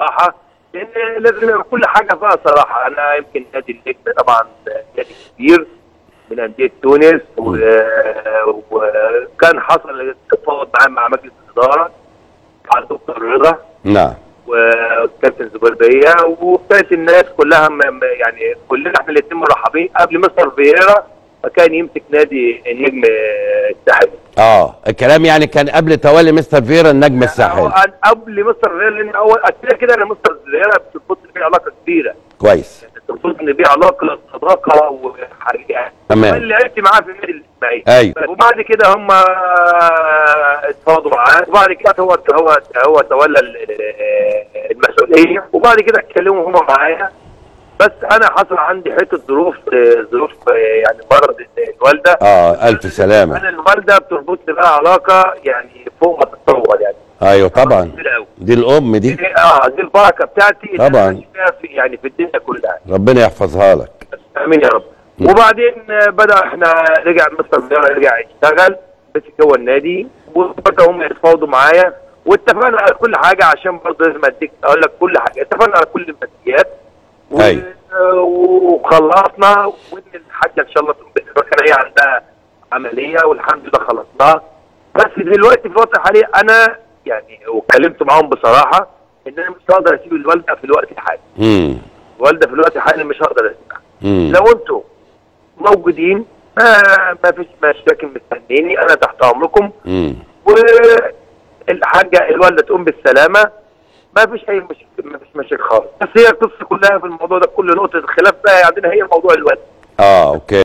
بصراحه لان لازم يبقى كل حاجه فيها صراحه انا يمكن نادي النجم طبعا نادي كبير من انديه تونس و- وكان حصل تفاوض معاه مع مجلس الاداره مع الدكتور رضا نعم وكابتن زبير بيا وكانت الناس كلها م- م- يعني كلنا احنا الاثنين مرحبين قبل مستر فييرا فكان يمسك نادي النجم الساحلي اه الكلام يعني كان قبل تولي مستر فيرا النجم هو الساحلي أن- قبل مستر فييرا لان اول كده كده انا مستر فييرا بتربط لي بيه علاقه كبيره كويس بتربط لي بيه علاقه صداقه وحاجه تمام. اللي لعبت معاه في النادي الاسماعيلي أيوة. وبعد كده هم اتفاوضوا معاه وبعد كده هو هو هو تولى ال- ال- المسؤوليه وبعد كده اتكلموا هم معايا بس انا حصل عندي حته ظروف ظروف يعني مرض الوالده اه الف سلامه انا الوالده بتربطني بقى علاقه يعني فوق ما تتصور يعني ايوه طبعا كبيرة أوي. دي الام دي دي- اه دي البركه بتاعتي اللي طبعاً. أنا ماشي فيها في يعني في الدنيا كلها ربنا يحفظها لك امين يا رب وبعدين آه، بدا احنا رجع مستر فيرا رجع يشتغل مسك هو النادي وبدا هم يتفاوضوا معايا واتفقنا على كل حاجه عشان برضه لازم اديك اقول لك كل حاجه اتفقنا على كل الماديات و- أيوة. آه، وخلصنا وان الحاجه ان شاء الله تقوم بالإخراج. كان هي عندها عمليه والحمد لله خلصناها بس دلوقتي في الوقت الحالي انا يعني واتكلمت معاهم بصراحه ان انا مش هقدر اسيب الوالده في الوقت الحالي امم الوالده في الوقت الحالي مش هقدر اسيبها امم لو انتوا موجودين ما ما فيش مشاكل مستنيني انا تحت امركم امم والحاجه الوالده تقوم بالسلامه ما فيش اي مشكله ما فيش مشاكل خالص بس هي القصه كلها في الموضوع ده كل نقطه الخلاف بقى عندنا هي موضوع الوالده اه اوكي